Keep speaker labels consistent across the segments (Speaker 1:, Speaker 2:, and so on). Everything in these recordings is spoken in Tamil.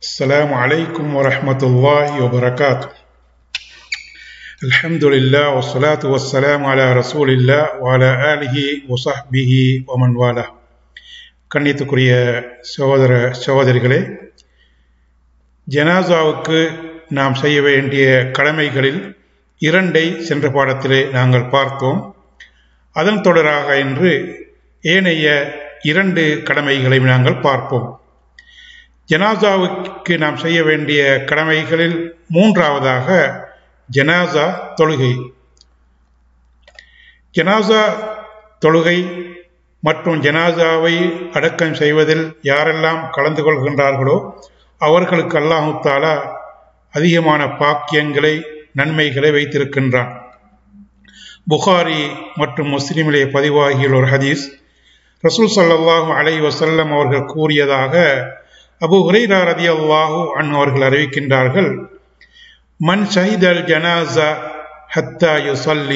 Speaker 1: السلام عليكم ورحمة الله وبركاته الحمد لله والصلاة والسلام على رسول الله وعلى آله وصحبه ومن والاه கண்ணியத்துக்குரிய சகோதர சகோதரிகளே ஜனாசாவுக்கு நாம் செய்ய வேண்டிய கடமைகளில் இரண்டை சென்ற பாடத்திலே நாங்கள் பார்த்தோம் அதன் தொடராக இன்று ஏனைய இரண்டு கடமைகளை நாங்கள் பார்ப்போம் ஜனாசாவுக்கு நாம் செய்ய வேண்டிய கடமைகளில் மூன்றாவதாக ஜனாசா தொழுகை ஜனாசா தொழுகை மற்றும் ஜனாசாவை அடக்கம் செய்வதில் யாரெல்லாம் கலந்து கொள்கின்றார்களோ அவர்களுக்கு அல்லாஹு தாலா அதிகமான பாக்கியங்களை நன்மைகளை வைத்திருக்கின்றான் புகாரி மற்றும் முஸ்லிமிலே பதிவாகிய ஒரு ஹதீஸ் ரசூல் சல்லாஹூ அலை வசல்லம் அவர்கள் கூறியதாக அபு ஹுரைரா ரதி அல்லாஹூ அன் அவர்கள் அறிவிக்கின்றார்கள் மன் ஷஹிதல் ஜனாசா ஹத்தா யுசல்லி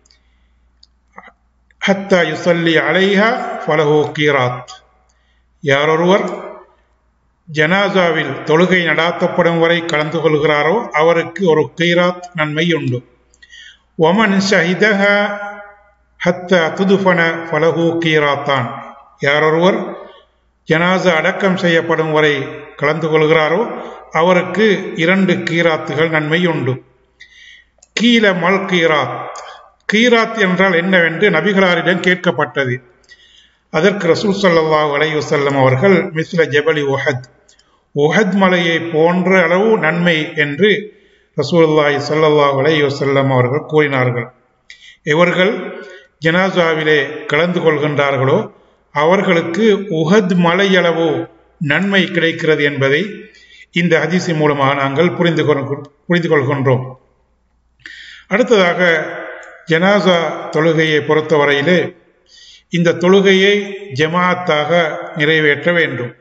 Speaker 1: ஹத்தா யுசல்லி அலைஹா ஃபலஹு கீராத் யாரொருவர் ஜனாசாவில் தொழுகை நடாத்தப்படும் வரை கலந்து கொள்கிறாரோ அவருக்கு ஒரு கீராத் நன்மை உண்டு ஒமன் ஷஹிதஹ ஹத்த துதுஃபன ஃபலஹு கீராத்தான் யாரொருவர் ஜனாசா அடக்கம் செய்யப்படும் வரை கலந்து கொள்கிறாரோ அவருக்கு இரண்டு கீராத்துகள் நன்மை உண்டு கீழ மல் கீராத் கீராத் என்றால் என்னவென்று நபிகளாரிடம் கேட்கப்பட்டது அதற்கு ரசூல் சல்லாஹ் அலை வசல்லம் அவர்கள் மிஸ்ல ஜபலி ஒஹத் ஒஹத் மலையை போன்ற அளவு நன்மை என்று ரசூல்லாய் சல்லாஹ் அலை வசல்லம் அவர்கள் கூறினார்கள் இவர்கள் ஜனாசாவிலே கலந்து கொள்கின்றார்களோ அவர்களுக்கு உஹத் மலையளவு நன்மை கிடைக்கிறது என்பதை இந்த ஹதீசி மூலமாக நாங்கள் புரிந்து புரிந்து கொள்கின்றோம் அடுத்ததாக ஜனாசா தொழுகையை பொறுத்தவரையிலே இந்த தொழுகையை ஜமாத்தாக நிறைவேற்ற வேண்டும்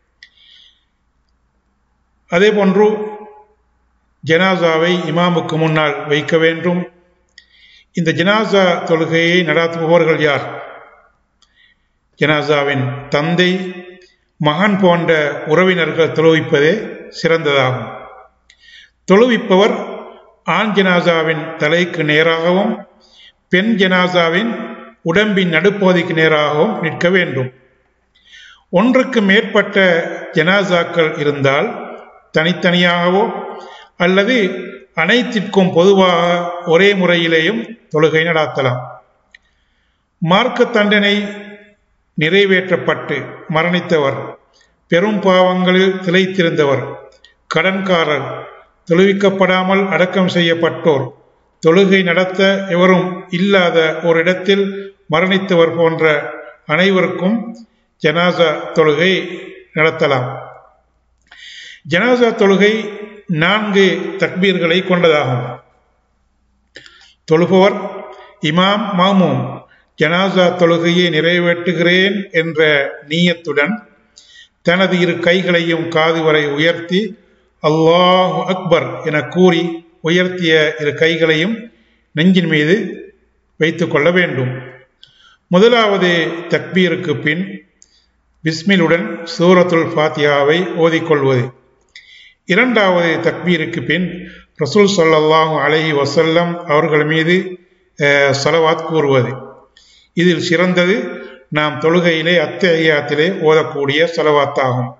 Speaker 1: அதே போன்று ஜனாசாவை இமாமுக்கு முன்னால் வைக்க வேண்டும் இந்த ஜனாசா தொழுகையை நடாத்துபவர்கள் யார் ஜனாசாவின் தந்தை மகன் போன்ற உறவினர்கள் தொழுவிப்பதே சிறந்ததாகும் தொழுவிப்பவர் ஆண் ஜனாசாவின் தலைக்கு நேராகவும் பெண் ஜனாசாவின் உடம்பின் நடுப்பகுதிக்கு நேராகவும் நிற்க வேண்டும் ஒன்றுக்கு மேற்பட்ட ஜனாசாக்கள் இருந்தால் தனித்தனியாகவோ அல்லது அனைத்திற்கும் பொதுவாக ஒரே முறையிலேயும் தொழுகை நடாத்தலாம் மார்க்க தண்டனை நிறைவேற்றப்பட்டு மரணித்தவர் பெரும் பாவங்களில் திளைத்திருந்தவர் கடன்காரர் தொழுவிக்கப்படாமல் அடக்கம் செய்யப்பட்டோர் தொழுகை நடத்த எவரும் இல்லாத ஒரு இடத்தில் மரணித்தவர் போன்ற அனைவருக்கும் ஜனாசா தொழுகை நடத்தலாம் ஜனாசா தொழுகை நான்கு தக்பீர்களை கொண்டதாகும் தொழுபவர் இமாம் மாமூம் ஜனாசா தொழுகையை நிறைவேற்றுகிறேன் என்ற நீயத்துடன் தனது இரு கைகளையும் காது வரை உயர்த்தி அல்லாஹ் அக்பர் என கூறி உயர்த்திய இரு கைகளையும் நெஞ்சின் மீது வைத்துக் கொள்ள வேண்டும் முதலாவது தக்பீருக்கு பின் பிஸ்மிலுடன் சூரத்துல் ஃபாத்தியாவை ஓதிக்கொள்வது இரண்டாவது தக்பீருக்கு பின் ரசூல் சொல்லல்லாஹு அலஹி வசல்லம் அவர்கள் மீது சலவாத் கூறுவது இதில் சிறந்தது நாம் தொழுகையிலே அத்தையாத்திலே ஓதக்கூடிய செலவாத்தாகும்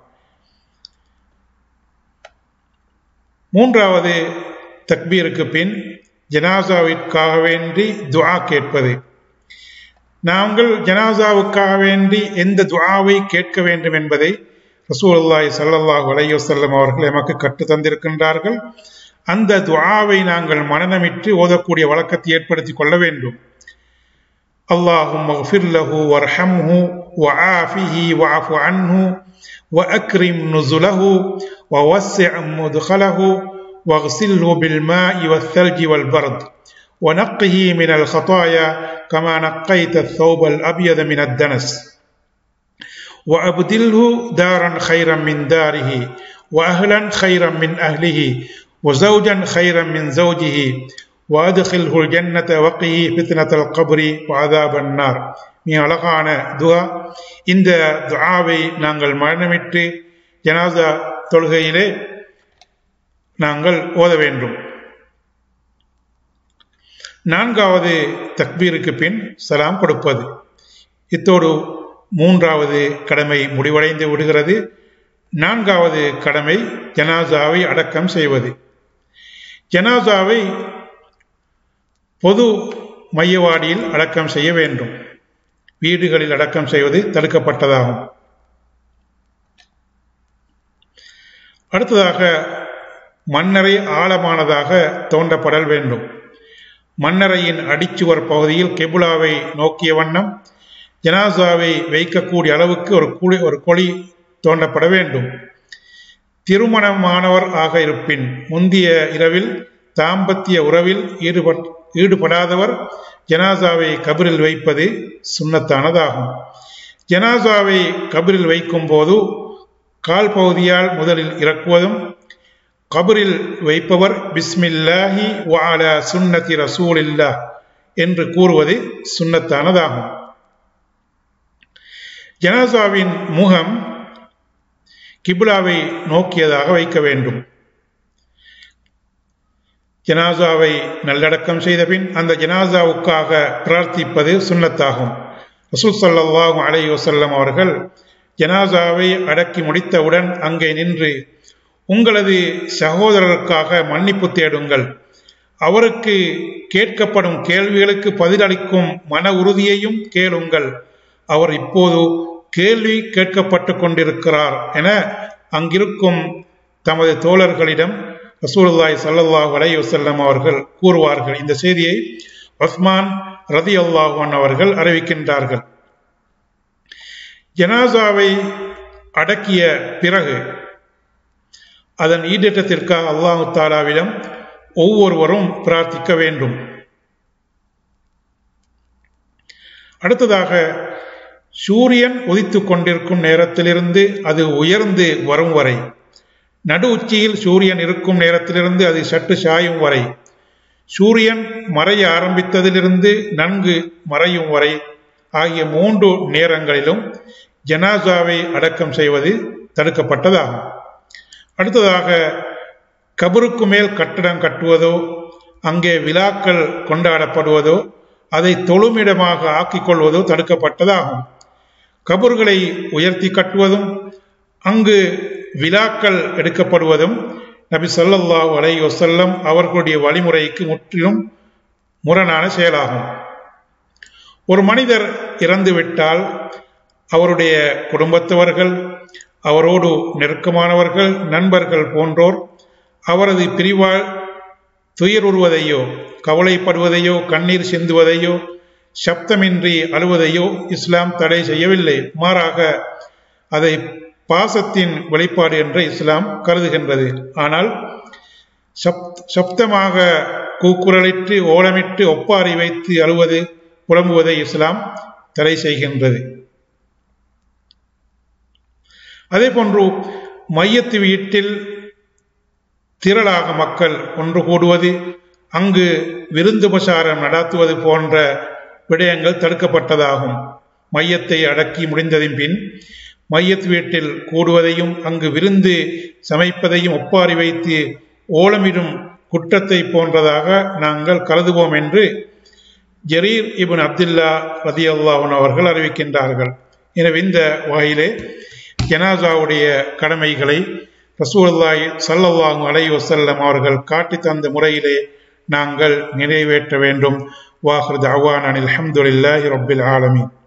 Speaker 1: மூன்றாவது தக்பீருக்கு பின் ஜனாசாவிற்காக வேண்டி துவா கேட்பது நாங்கள் ஜனாசாவுக்காக வேண்டி எந்த துவாவை கேட்க வேண்டும் என்பதை ரசூல்லாய் சல்லல்லாஹ் வலையுசல்லம் அவர்கள் எமக்கு கற்று தந்திருக்கின்றார்கள் அந்த துவாவை நாங்கள் மனநமிட்டு ஓதக்கூடிய வழக்கத்தை ஏற்படுத்தி கொள்ள வேண்டும் اللهم اغفر له وارحمه وعافه واعف عنه واكرم نزله ووسع مدخله واغسله بالماء والثلج والبرد ونقه من الخطايا كما نقيت الثوب الابيض من الدنس وابدله دارا خيرا من داره واهلا خيرا من اهله وزوجا خيرا من زوجه وادخله الجنة وقه فتنة القبر وعذاب النار மிக அழகான துவா இந்த துஆவை நாங்கள் மரணமிட்டு ஜனாசா தொழுகையிலே நாங்கள் ஓத வேண்டும் நான்காவது தக்பீருக்கு பின் சலாம் கொடுப்பது இத்தோடு மூன்றாவது கடமை முடிவடைந்து விடுகிறது நான்காவது கடமை ஜனாசாவை அடக்கம் செய்வது ஜனாசாவை பொது மையவாடியில் அடக்கம் செய்ய வேண்டும் வீடுகளில் அடக்கம் செய்வது தடுக்கப்பட்டதாகும் அடுத்ததாக மன்னரை ஆழமானதாக தோண்டப்படல் வேண்டும் மன்னரையின் அடிச்சுவர் பகுதியில் கெபுலாவை நோக்கிய வண்ணம் ஜனாசாவை வைக்கக்கூடிய அளவுக்கு ஒரு குழி ஒரு கொழி தோண்டப்பட வேண்டும் திருமணமானவர் ஆக இருப்பின் முந்திய இரவில் தாம்பத்திய உறவில் ஈடுபட் ஈடுபடாதவர் ஜனாசாவை கபரில் வைப்பது சுண்ணத்தானதாகும் ஜனாசாவை கபரில் வைக்கும் போது கால் பகுதியால் முதலில் இறக்குவதும் கபரில் வைப்பவர் பிஸ்மில்லாஹி வால சுன்னதி ரசூலில்லா என்று கூறுவது சுண்ணத்தானதாகும் ஜனாசாவின் முகம் கிபுலாவை நோக்கியதாக வைக்க வேண்டும் ஜனாசாவை நல்லடக்கம் செய்த பின் அந்த ஜனாசாவுக்காக பிரார்த்திப்பது சுண்ணத்தாகும் ரசூல் சல்லாஹூ அலை வசல்லம் அவர்கள் ஜனாசாவை அடக்கி முடித்தவுடன் அங்கே நின்று உங்களது சகோதரருக்காக மன்னிப்பு தேடுங்கள் அவருக்கு கேட்கப்படும் கேள்விகளுக்கு பதிலளிக்கும் மன உறுதியையும் கேளுங்கள் அவர் இப்போது கேள்வி கேட்கப்பட்டு கொண்டிருக்கிறார் என அங்கிருக்கும் தமது தோழர்களிடம் ரசூலுல்லாய் சல்லல்லாஹ் அலை வசல்லம் அவர்கள் கூறுவார்கள் இந்த செய்தியை ஒஸ்மான் ரதி அல்லாஹான் அவர்கள் அறிவிக்கின்றார்கள் ஜனாசாவை அடக்கிய பிறகு அதன் ஈடேற்றத்திற்காக அல்லாஹு தாலாவிடம் ஒவ்வொருவரும் பிரார்த்திக்க வேண்டும் அடுத்ததாக சூரியன் உதித்து கொண்டிருக்கும் நேரத்திலிருந்து அது உயர்ந்து வரும் வரை நடு உச்சியில் சூரியன் இருக்கும் நேரத்திலிருந்து அது சற்று சாயும் வரை சூரியன் மறைய ஆரம்பித்ததிலிருந்து நன்கு மறையும் வரை ஆகிய மூன்று நேரங்களிலும் ஜனாசாவை அடக்கம் செய்வது தடுக்கப்பட்டதாகும் அடுத்ததாக கபருக்கு மேல் கட்டடம் கட்டுவதோ அங்கே விழாக்கள் கொண்டாடப்படுவதோ அதை தொழுமிடமாக ஆக்கிக் கொள்வதோ தடுக்கப்பட்டதாகும் கபர்களை உயர்த்தி கட்டுவதும் அங்கு விழாக்கள் எடுக்கப்படுவதும் நபி சொல்லல்லாஹு அலை வசல்லம் அவர்களுடைய வழிமுறைக்கு முற்றிலும் முரணான செயலாகும் ஒரு மனிதர் இறந்துவிட்டால் அவருடைய குடும்பத்தவர்கள் அவரோடு நெருக்கமானவர்கள் நண்பர்கள் போன்றோர் அவரது பிரிவால் துயருறுவதையோ கவலைப்படுவதையோ கண்ணீர் சிந்துவதையோ சப்தமின்றி அழுவதையோ இஸ்லாம் தடை செய்யவில்லை மாறாக அதை பாசத்தின் வெளிப்பாடு என்று இஸ்லாம் கருதுகின்றது ஆனால் சப்தமாக கூக்குரலிட்டு ஓலமிட்டு ஒப்பாரி வைத்து அழுவது புலம்புவதை இஸ்லாம் தடை செய்கின்றது அதே போன்று மையத்து வீட்டில் திரளாக மக்கள் ஒன்று கூடுவது அங்கு விருந்துபசாரம் நடாத்துவது போன்ற விடயங்கள் தடுக்கப்பட்டதாகும் மையத்தை அடக்கி முடிந்ததின் பின் மையத் வீட்டில் கூடுவதையும் அங்கு விருந்து சமைப்பதையும் ஒப்பாரி வைத்து ஓலமிடும் குற்றத்தை போன்றதாக நாங்கள் கருதுவோம் என்று ஜரீர் இபின் அப்துல்லா ரதி அல்லாஹன் அவர்கள் அறிவிக்கின்றார்கள் எனவே இந்த வகையிலே ஜனாசாவுடைய கடமைகளை ரசூல்லாய் சல்லல்லாஹு அலை வசல்லம் அவர்கள் காட்டி தந்த முறையிலே நாங்கள் நிறைவேற்ற வேண்டும் வாஹர் அவான் அனில் அஹமதுல்லாஹி ரபில் ஆலமீன்